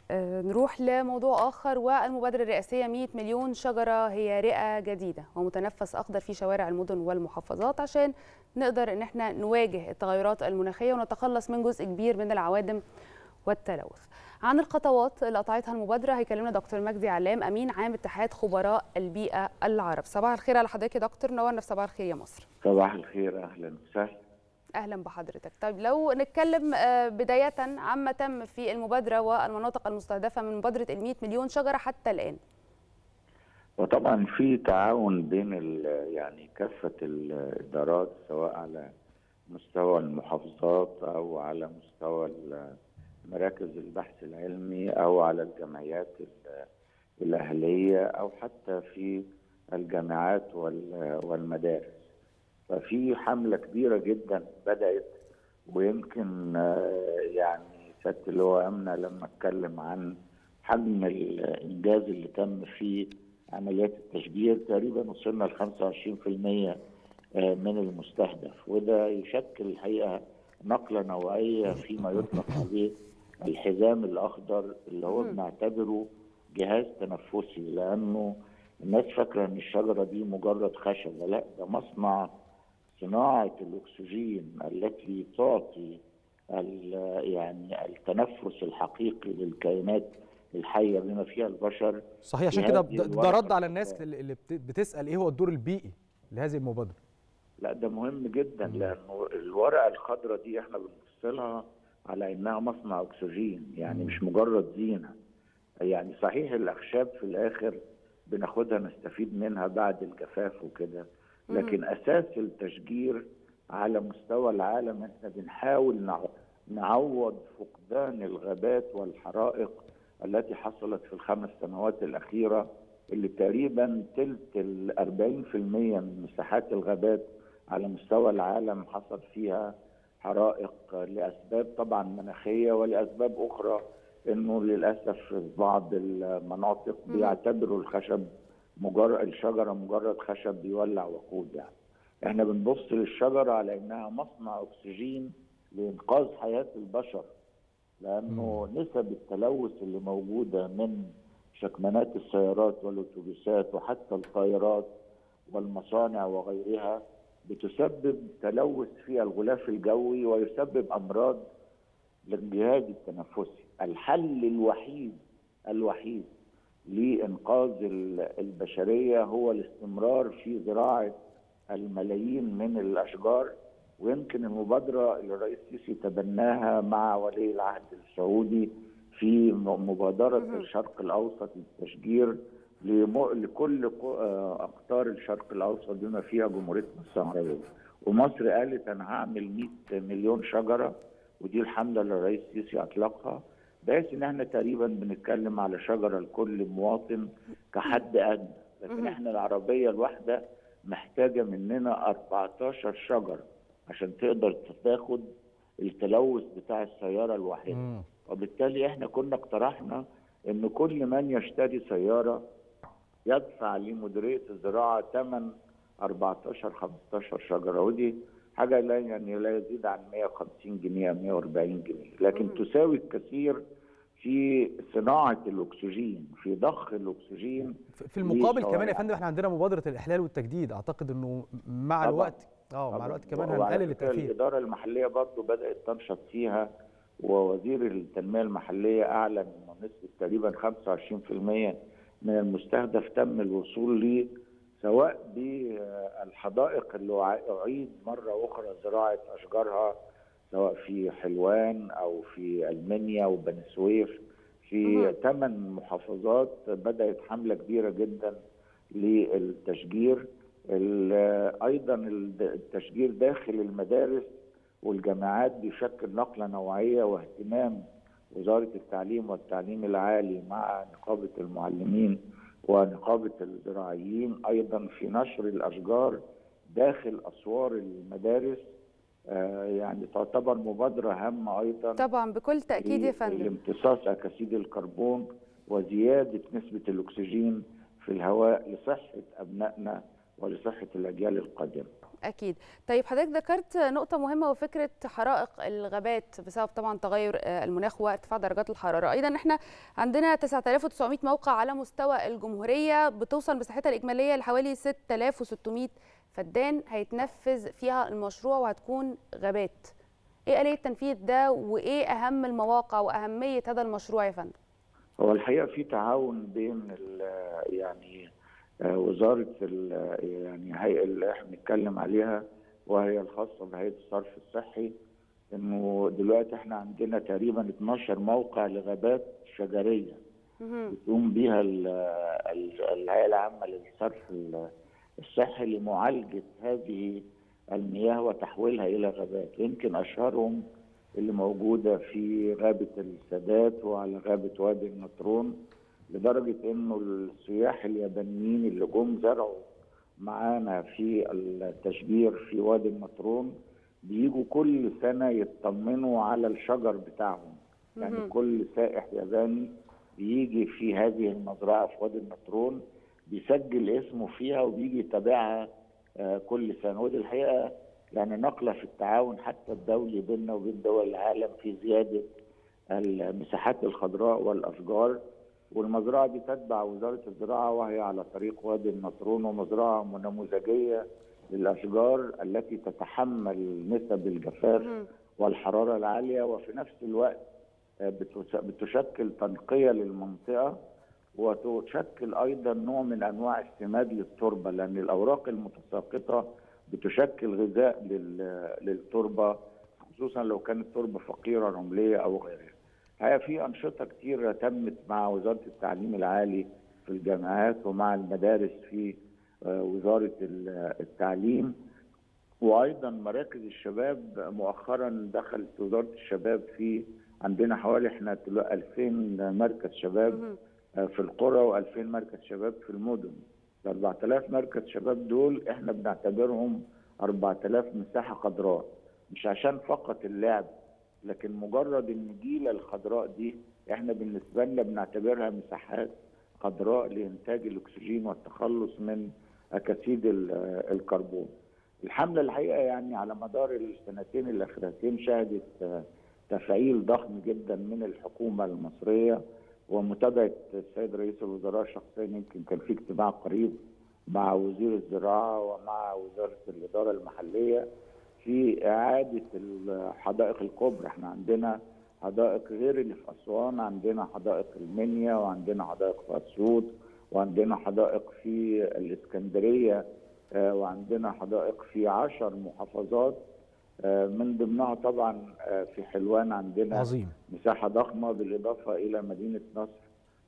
آه، نروح لموضوع آخر والمبادرة الرئاسية 100 مليون شجرة هي رئة جديدة ومتنفس أخضر في شوارع المدن والمحافظات عشان نقدر إن احنا نواجه التغيرات المناخية ونتخلص من جزء كبير من العوادم والتلوث. عن الخطوات اللي قطعتها المبادرة هيكلمنا دكتور مجدي علام أمين عام اتحاد خبراء البيئة العرب. صباح الخير على حضرتك يا دكتور نورنا في صباح الخير يا مصر. صباح الخير أهلا وسهلا. اهلا بحضرتك طيب لو نتكلم بدايه عما تم في المبادره والمناطق المستهدفه من مبادره ال مليون شجره حتى الان وطبعا في تعاون بين يعني كافه الادارات سواء على مستوى المحافظات او على مستوى مراكز البحث العلمي او على الجمعيات الاهليه او حتى في الجامعات والمدارس ففي حملة كبيرة جدا بدأت ويمكن يعني سيادة اللواء أمنة لما اتكلم عن حجم الإنجاز اللي تم في عمليات التشجير تقريبا وصلنا ل 25% من المستهدف وده يشكل الحقيقة نقلة نوعية فيما يطلق عليه الحزام الأخضر اللي هو بنعتبره جهاز تنفسي لأنه الناس فاكرة إن الشجرة دي مجرد خشبة لا ده مصنع صناعة الأكسجين التي تعطي يعني التنفس الحقيقي للكائنات الحية بما فيها البشر صحيح عشان كده ده رد على الناس اللي بتسأل إيه هو الدور البيئي لهذه المبادرة لا ده مهم جدا لأنه الورقة الخضراء دي احنا بنبص لها على إنها مصنع أكسجين يعني مش مجرد زينة يعني صحيح الأخشاب في الآخر بناخدها نستفيد منها بعد الجفاف وكده لكن اساس التشجير على مستوى العالم احنا بنحاول نعوض فقدان الغابات والحرائق التي حصلت في الخمس سنوات الاخيره اللي تقريبا ثلث ال 40% من مساحات الغابات على مستوى العالم حصل فيها حرائق لاسباب طبعا مناخيه ولاسباب اخرى انه للاسف في بعض المناطق بيعتبروا الخشب مجرد الشجره مجرد خشب بيولع وقود يعني. احنا بنبص للشجره على انها مصنع اكسجين لانقاذ حياه البشر لانه مم. نسب التلوث اللي موجوده من شكمانات السيارات والاتوبيسات وحتى الطائرات والمصانع وغيرها بتسبب تلوث في الغلاف الجوي ويسبب امراض للجهاز التنفسي الحل الوحيد الوحيد لانقاذ البشريه هو الاستمرار في زراعه الملايين من الاشجار ويمكن المبادره اللي الرئيس السيسي تبناها مع ولي العهد السعودي في مبادره الشرق الاوسط للتشجير لكل اقطار الشرق الاوسط بما فيها جمهوريه مصر العربيه ومصر قالت انا هعمل 100 مليون شجره ودي الحمله اللي الرئيس السيسي اطلقها بحيث ان احنا تقريبا بنتكلم على شجره لكل مواطن كحد ادنى لكن احنا العربيه الواحده محتاجه مننا 14 شجره عشان تقدر تاخد التلوث بتاع السياره الواحده وبالتالي احنا كنا اقترحنا ان كل من يشتري سياره يدفع لمديريه الزراعه ثمن 14 15 شجره ودي حاجه لا يعني لا يزيد عن 150 جنيه 140 جنيه لكن تساوي الكثير في صناعه الاكسجين في ضخ الاكسجين في المقابل كمان يا فندم احنا عندنا مبادره الاحلال والتجديد اعتقد انه مع طبعا. الوقت اه مع الوقت كمان هنقلل التاثير الاداره المحليه برضه بدات تنشط فيها ووزير التنميه المحليه اعلن انه نسبه تقريبا 25% من المستهدف تم الوصول ليه سواء بالحدائق اللي اعيد مره اخرى زراعه اشجارها سواء في حلوان او في المنيا وبني سويف في ثمان محافظات بدات حمله كبيره جدا للتشجير ايضا التشجير داخل المدارس والجامعات بيشكل نقله نوعيه واهتمام وزاره التعليم والتعليم العالي مع نقابه المعلمين ونقابه الزراعيين ايضا في نشر الاشجار داخل اسوار المدارس يعني تعتبر مبادرة هامة أيضا طبعا بكل تأكيد يا فندم لامتصاص أكاسيد الكربون وزيادة نسبة الأكسجين في الهواء لصحة أبنائنا ولصحه الاجيال القادمه. اكيد طيب حضرتك ذكرت نقطه مهمه وفكره حرائق الغابات بسبب طبعا تغير المناخ وارتفاع درجات الحراره ايضا احنا عندنا 9900 موقع على مستوى الجمهوريه بتوصل مساحتها الاجماليه لحوالي 6600 فدان هيتنفذ فيها المشروع وهتكون غابات ايه آلية التنفيذ ده وايه اهم المواقع واهميه هذا المشروع يا فندم هو الحقيقه في تعاون بين يعني وزاره يعني هيئه اللي احنا بنتكلم عليها وهي الخاصه بهيئه الصرف الصحي انه دلوقتي احنا عندنا تقريبا 12 موقع لغابات شجريه بتقوم بيها الهيئه العامه للصرف الصحي لمعالجه هذه المياه وتحويلها الى غابات يمكن اشهرهم اللي موجوده في غابه السادات وعلى غابه وادي النطرون لدرجه انه السياح اليابانيين اللي جم زرعوا معانا في التشجير في وادي النطرون بيجوا كل سنه يطمنوا على الشجر بتاعهم يعني كل سائح ياباني بيجي في هذه المزرعه في وادي النطرون بيسجل اسمه فيها وبيجي يتابعها كل سنه ودي الحقيقه يعني نقله في التعاون حتى الدولي بيننا وبين دول العالم في زياده المساحات الخضراء والاشجار والمزرعه دي تتبع وزاره الزراعه وهي على طريق وادي النطرون ومزرعه نموذجيه للاشجار التي تتحمل نسب الجفاف والحراره العاليه وفي نفس الوقت بتشكل تنقيه للمنطقه وتشكل ايضا نوع من انواع السماد للتربه لان الاوراق المتساقطه بتشكل غذاء للتربه خصوصا لو كانت تربه فقيره رمليه او غيرها. هي في انشطه كتيره تمت مع وزاره التعليم العالي في الجامعات ومع المدارس في وزاره التعليم وايضا مراكز الشباب مؤخرا دخلت وزاره الشباب في عندنا حوالي احنا 2000 مركز شباب في القرى و2000 مركز شباب في المدن ال 4000 مركز شباب دول احنا بنعتبرهم 4000 مساحه خضراء مش عشان فقط اللعب لكن مجرد النجيله الخضراء دي احنا بالنسبه لنا بنعتبرها مساحات خضراء لانتاج الاكسجين والتخلص من اكاسيد الكربون. الحمله الحقيقه يعني على مدار السنتين الاخيرتين شهدت تفعيل ضخم جدا من الحكومه المصريه ومتابعه السيد رئيس الوزراء شخصيا يمكن كان في اجتماع قريب مع وزير الزراعه ومع وزاره الاداره المحليه في اعاده الحدائق الكبرى احنا عندنا حدائق غير اللي في اسوان عندنا حدائق المنيا وعندنا حدائق في اسيوط وعندنا حدائق في الاسكندريه وعندنا حدائق في عشر محافظات من ضمنها طبعا في حلوان عندنا عظيم. مساحه ضخمه بالاضافه الى مدينه نصر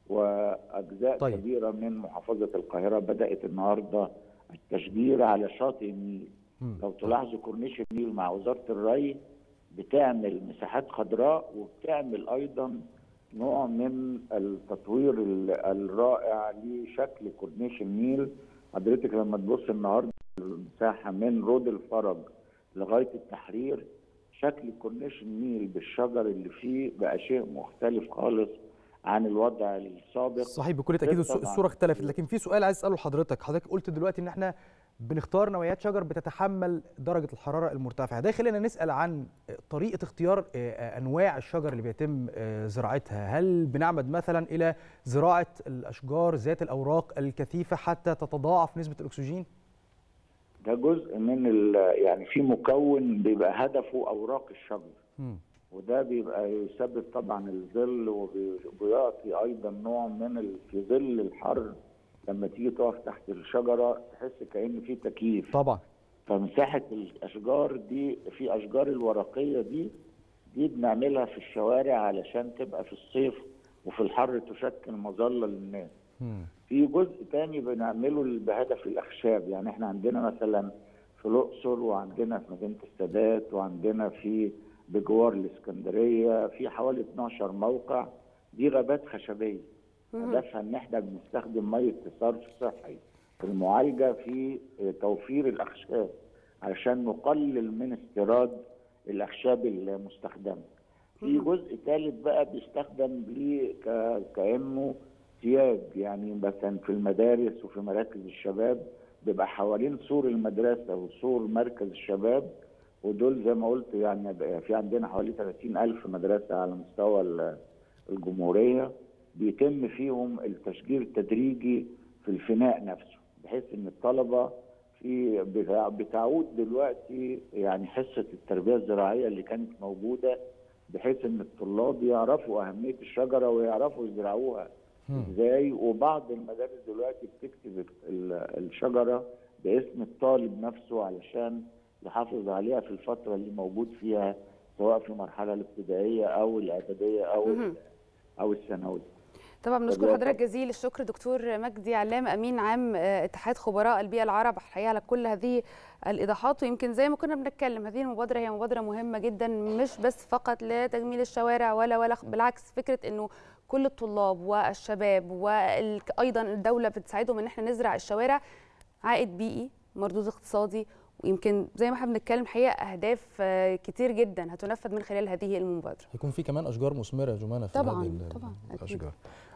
واجزاء طيب. كبيره من محافظه القاهره بدات النهارده التشجير على شاطئ النيل م. لو تلاحظوا كورنيش النيل مع وزاره الري بتعمل مساحات خضراء وبتعمل ايضا نوع من التطوير الرائع لشكل كورنيش النيل حضرتك لما تبص النهارده المساحه من رود الفرج لغايه التحرير شكل كورنيش النيل بالشجر اللي فيه بقى شيء مختلف خالص عن الوضع السابق صحيح بكل تاكيد الصوره اختلفت لكن في سؤال عايز اساله لحضرتك حضرتك قلت دلوقتي ان احنا بنختار نوعيات شجر بتتحمل درجه الحراره المرتفعه ده خلينا نسال عن طريقه اختيار انواع الشجر اللي بيتم زراعتها هل بنعمد مثلا الى زراعه الاشجار ذات الاوراق الكثيفه حتى تتضاعف نسبه الاكسجين ده جزء من يعني في مكون بيبقى هدفه اوراق الشجر م. وده بيبقى يسبب طبعا الظل وبيعطي ايضا نوع من في ظل الحر لما تيجي تقف تحت الشجره تحس كان في تكييف طبعا فمساحه الاشجار دي في اشجار الورقيه دي دي بنعملها في الشوارع علشان تبقى في الصيف وفي الحر تشكل مظله للناس م. في جزء تاني بنعمله بهدف الاخشاب يعني احنا عندنا مثلا في الاقصر وعندنا في مدينه السادات وعندنا في بجوار الاسكندريه في حوالي 12 موقع دي غابات خشبيه هدفها ان احنا بنستخدم ميه صرف صحي في المعالجه في توفير الاخشاب علشان نقلل من استيراد الاخشاب المستخدمه. في جزء ثالث بقى بيستخدم ليه كانه سياج يعني مثلا في المدارس وفي مراكز الشباب بيبقى حوالين سور المدرسه وسور مركز الشباب ودول زي ما قلت يعني بقى في عندنا حوالي 30 ألف مدرسة على مستوى ال- الجمهورية بيتم فيهم التشجير التدريجي في الفناء نفسه بحيث ان الطلبة في بتع- بتعود دلوقتي يعني حصة التربية الزراعية اللي كانت موجودة بحيث ان الطلاب يعرفوا أهمية الشجرة ويعرفوا يزرعوها ازاي وبعض المدارس دلوقتي بتكتب ال- الشجرة باسم الطالب نفسه علشان يحافظ عليها في الفترة اللي موجود فيها سواء في المرحلة الابتدائية أو الإعدادية أو مهم. أو الثانوية. طبعا بنشكر طب- حضرتك جزيل الشكر دكتور مجدي علام امين عام آه، اتحاد خبراء البيئه العرب الحقيقه على كل هذه الايضاحات ويمكن زي ما كنا بنتكلم هذه المبادره هي مبادره مهمه جدا مش بس فقط لتجميل الشوارع ولا ولا بالعكس فكره انه كل الطلاب والشباب وايضا الدوله بتساعدهم ان احنا نزرع الشوارع عائد بيئي مردود اقتصادي ويمكن زي ما احنا بنتكلم حقيقه اهداف آه، كتير جدا هتنفذ من خلال هذه المبادره هيكون في كمان اشجار مثمره يا جمانه في طبعاً، هذه ال- طبعاً، أكيد. الاشجار